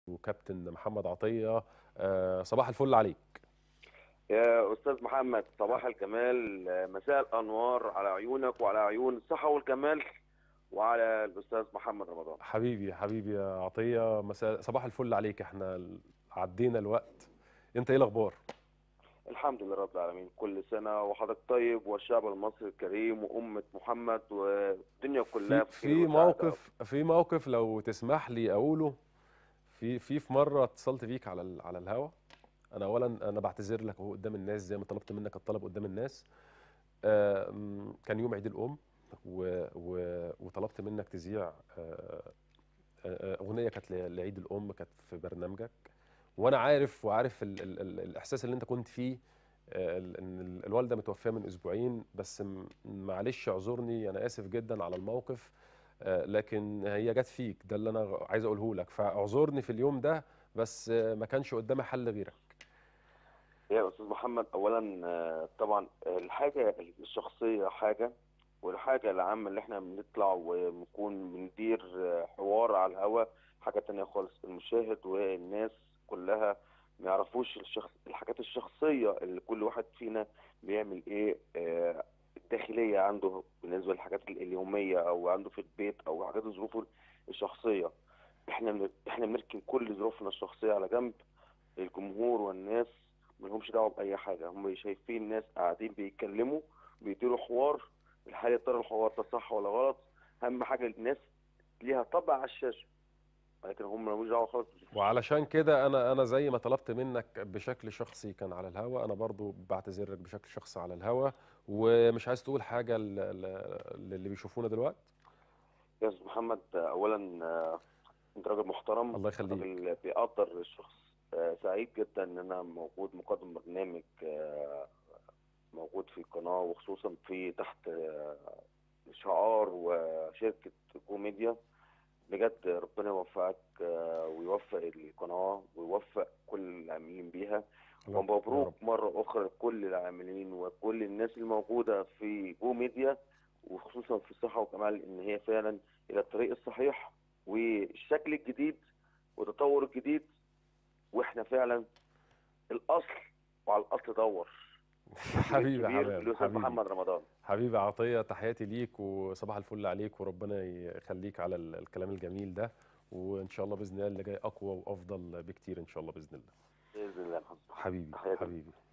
وكابتن محمد عطيه آه، صباح الفل عليك يا استاذ محمد صباح الكمال مساء الانوار على عيونك وعلى عيون الصحه والكمال وعلى الاستاذ محمد رمضان حبيبي حبيبي يا عطيه مساء صباح الفل عليك احنا ال- عدينا الوقت انت ايه الاخبار الحمد لله رب العالمين كل سنه وحضرتك طيب والشعب المصري الكريم وامه محمد والدنيا كلها في, بخير في وسعادة. موقف في موقف لو تسمح لي اقوله في في في مره اتصلت بيك على ال- على الهوا انا اولا انا بعتذر لك اهو قدام الناس زي ما طلبت منك الطلب قدام الناس آه، م، كان يوم عيد الام و و وطلبت منك تذيع آه، آه، آه، اغنيه كانت ل- لعيد الام كانت في برنامجك وانا عارف وعارف ال ال ال الاحساس اللي انت كنت فيه آه، ال- ان ال- الوالده متوفيه من اسبوعين بس م- معلش اعذرني انا اسف جدا على الموقف آه، لكن هي جت فيك ده اللي انا عايز اقوله لك فاعذرني في اليوم ده بس آه، ما كانش قدامي حل غيرك يا استاذ محمد اولا آه، طبعا الحاجه الشخصيه حاجه والحاجه العامه اللي احنا بنطلع ونكون بندير آه، حوار على الهواء حاجه تانية خالص المشاهد والناس كلها ما يعرفوش الشخص الحاجات الشخصيه اللي كل واحد فينا بيعمل ايه آه، الداخليه عنده بالنسبه للحاجات اليوميه او عنده في البيت او حاجات ظروفه الشخصيه احنا بن- احنا بنركن كل ظروفنا الشخصيه على جنب الجمهور والناس ملهمش دعوه باي حاجه هم شايفين ناس قاعدين بيتكلموا بيديروا حوار الحال يا ترى الحوار ده صح ولا غلط اهم حاجه الناس ليها طبع على الشاشه لكن هم ملهمش دعوه خالص وعلشان كده انا انا زي ما طلبت منك بشكل شخصي كان على الهوا انا برضو بعتذر لك بشكل شخصي على الهوا ومش عايز تقول حاجه ل- ل- للي بيشوفونا دلوقتي يا استاذ محمد اولا آه، انت راجل محترم الله يخليك. راجل بيقدر الشخص آه، سعيد جدا ان انا موجود مقدم برنامج آه، موجود في القناه وخصوصا في تحت آه، شعار وشركه جو ميديا بجد ربنا يوفقك آه، ويوفق القناه ويوفق كل العاملين بيها يا رب. ومبروك مرة أخرى لكل العاملين وكل الناس الموجودة في جو ميديا وخصوصا في الصحة والكمال إن هي فعلا إلى الطريق الصحيح والشكل الجديد والتطور الجديد وإحنا فعلا الأصل وعلى الأصل دور حبيبي كبير حبيبي الأستاذ حبيبي محمد رمضان حبيبي عطيه تحياتي ليك وصباح الفل عليك وربنا يخليك على ال- الكلام الجميل ده وان شاء الله باذن الله اللي جاي اقوى وافضل بكتير ان شاء الله باذن الله بإذن الله يا محمد. حبيبي تحياتي. حبيبي